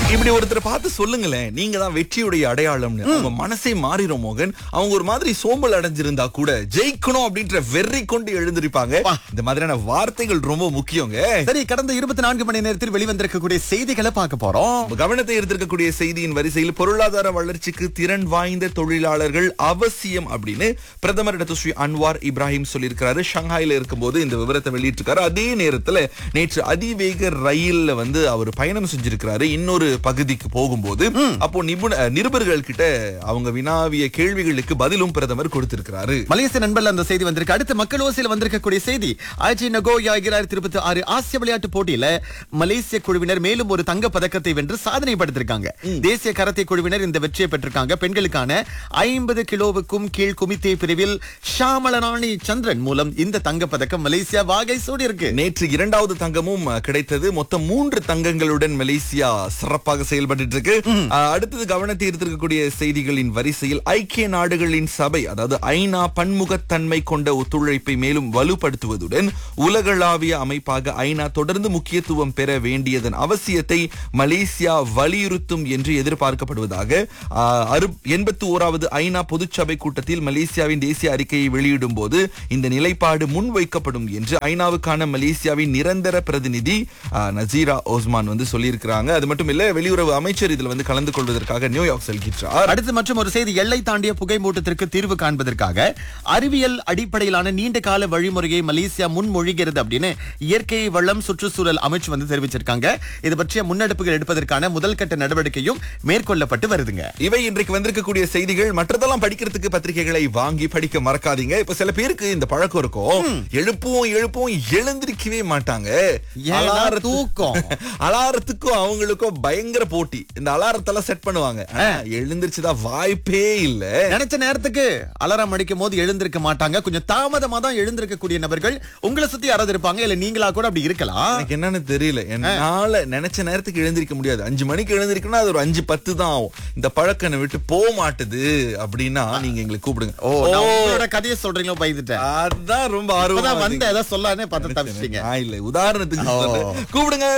இப்படி ஒருத்தரை பார்த்து சொல்லுங்களேன் நீங்க தான் வெற்றியுடைய அடையாளம்னு அவங்க மனசே மாறிடும் மோகன் அவங்க ஒரு மாதிரி சோம்பல் அடைஞ்சிருந்தா கூட ஜெயிக்கணும் அப்படின்ற வெறி கொண்டு எழுந்திருப்பாங்க இந்த மாதிரியான வார்த்தைகள் ரொம்ப முக்கியங்க சரி கடந்த இருபத்தி நான்கு மணி நேரத்தில் வெளிவந்திருக்கக்கூடிய செய்திகளை பார்க்க போறோம் நம்ம கவனத்தை ஈர்த்திருக்கக்கூடிய செய்தியின் வரிசையில் பொருளாதார வளர்ச்சிக்கு திறன் வாய்ந்த தொழிலாளர்கள் அவசியம் அப்படின்னு பிரதமர் டாக்டர் ஸ்ரீ அன்வார் இப்ராஹிம் சொல்லியிருக்கிறாரு ஷங்காயில இருக்கும்போது இந்த விவரத்தை வெளியிட்டிருக்காரு அதே நேரத்துல நேற்று அதிவேக ரயில்ல வந்து அவர் பயணம் செஞ்சிருக்கிறாரு இன்னொரு பகுதிக்கு போகும்போது அப்போ நிபுண நிருபர்கள் கிட்ட அவங்க வினாவிய கேள்விகளுக்கு பதிலும் பிரதமர் கொடுத்திருக்கிறாரு மலேசிய நண்பர்ல அந்த செய்தி வந்திருக்கு அடுத்து மக்கள் ஓசியில் வந்திருக்கக்கூடிய செய்தி ஐஜி நகோயா இரண்டாயிரத்தி இருபத்தி ஆறு ஆசிய விளையாட்டு போட்டியில மலேசிய குழுவினர் மேலும் ஒரு தங்க பதக்கத்தை வென்று சாதனை படுத்திருக்காங்க தேசிய கரத்தை குழுவினர் இந்த வெற்றியை பெற்றிருக்காங்க பெண்களுக்கான ஐம்பது கிலோவுக்கும் கீழ் குமித்தே பிரிவில் ஷாமலராணி சந்திரன் மூலம் இந்த தங்க பதக்கம் மலேசியா வாகை சூடி இருக்கு நேற்று இரண்டாவது தங்கமும் அஹ், கிடைத்தது மொத்தம் மூன்று தங்கங்களுடன் மலேசியா சிறப்பாக செயல்பட்டு இருக்கு அஹ், அடுத்தது கவனத்தை ஈர்த்திருக்கக்கூடிய செய்திகளின் வரிசையில் ஐக்கிய நாடுகளின் சபை அதாவது ஐநா பன்முகத்தன்மை கொண்ட ஒத்துழைப்பை மேலும் வலுப்படுத்துவதுடன் உலகளாவிய அமைப்பாக ஐநா தொடர்ந்து முக்கியத்துவம் பெற வேண்டியதன் அவசியத்தை மலேசியா வலியுறுத்தும் என்று எதிர்பார்க்கப்படுவதாக எண்பத்தி ஓராவது ஐநா பொதுச்சபை கூட்டத்தில் மலேசியாவின் தேசிய அறிக்கையை வெளியிடும் போது இந்த நிலைப்பாடு முன்வைக்கப்படும் என்று ஐநாவுக்கான மலேசியாவின் நிரந்தர பிரதிநிதி ஆ, நசீரா ஓஸ்மான் வந்து சொல்லியிருக்கிறாங்க அது மட்டும் இல்ல வெளியுறவு அமைச்சர் இதுல வந்து கலந்து கொள்வதற்காக நியூயார்க் செல்கின்றார் அடுத்து மற்றும் ஒரு செய்தி எல்லை தாண்டிய புகைமூட்டத்திற்கு தீர்வு காண்பதற்காக அறிவியல் அடிப்படையிலான நீண்ட கால வழிமுறையை மலேசியா முன்மொழிகிறது அப்படின்னு இயற்கை வளம் சுற்றுச்சூழல் அமைச்சு வந்து தெரிவிச்சிருக்காங்க இது பற்றிய முன்னெடுப்புகள் எடுப்பதற்கான முதல் கட்ட நடவடிக்கையும் மேற்கொள்ளப்பட்டு வருதுங்க இவை இன்றைக்கு வந்திருக்கக்கூடிய செய்திகள் மற்றதெல்லாம் படிக்கிறதுக்கு பத்திரிகைகளை வாங்கி படிக்க மறக்காதீங்க இப்ப சில பேருக்கு இந்த பழக்கம் இருக்கும் எழுப்புவோம் எழுப்புவோம் எழுந்திருக்கவே மாட்டாங்க ஏன்னா அலாரத்து- தூக்கம். அலாரத்துக்கும் அவங்களுக்கும் பயங்கர போட்டி இந்த அலாரத்தெல்லாம் செட் பண்ணுவாங்க ஆனா, எழுந்திருச்சுதான் வாய்ப்பே இல்ல நினைச்ச நேரத்துக்கு அலாரம் அடிக்கும் போது எழுந்திருக்க மாட்டாங்க கொஞ்சம் தாமதமா தான் எழுந்திருக்கக்கூடிய நபர்கள் உங்களை சுத்தி யாராவது இருப்பாங்க இல்ல நீங்களா கூட அப்படி இருக்கலாம் எனக்கு என்னன்னு தெரியல என்னால நினைச்ச நேரத்துக்கு எழுந்திருக்க முடியாது அஞ்சு மணிக்கு எழுந்திருக்கணும் அது ஒரு அஞ்சு பத்து தான் ஆகும் இந்த பழக்கம் என்னை விட்டு போக மாட்டுது அப்படின்னா நீங்க எங்களுக்கு கூப்பிடுங்க ஓ நான் உங்களோட கதையை சொல்றீங்களோ பயந்துட்டேன் அதான் ரொம்ப இப்பதான் ஆர்வமா வந்து எதை சொல்லானே பார்த்து தப்பிச்சிட்டீங்க நான் இல்ல உதாரணத்துக்கு ஓ. சொல்றேன். கூப்பிடுங்க